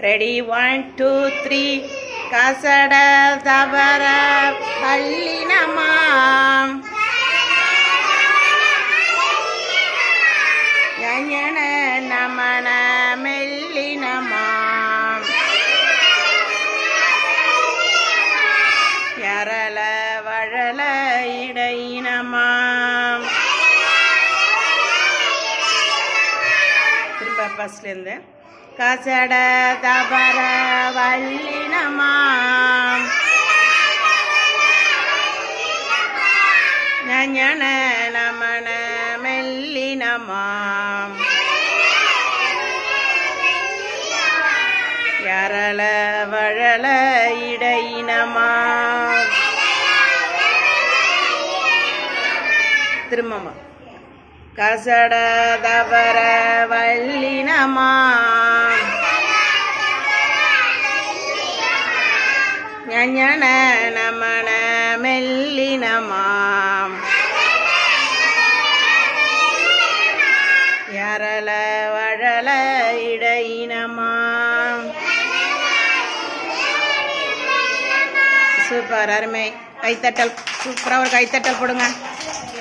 ready one two three கசட தபர பள்ளினமாம் ஞஞன நமன மெல்லினமாம் யரள வழல இடையினமாம் திரும்ப ஃபர்ஸ்ட்லேருந்து கசட தபர வல்லினமாம் ஞஞன நமன மெல்லினமாம் யரள வழல இடையினமாம் திரும்பமா கசட தபர வல்லினமாம் ஞஞன நமன மெல்லினமாம் யரள வழல இடையினமாம் சூப்பர் அருமை கைத்தட்டல் சூப்பராக ஒரு கைத்தட்டல் போடுங்க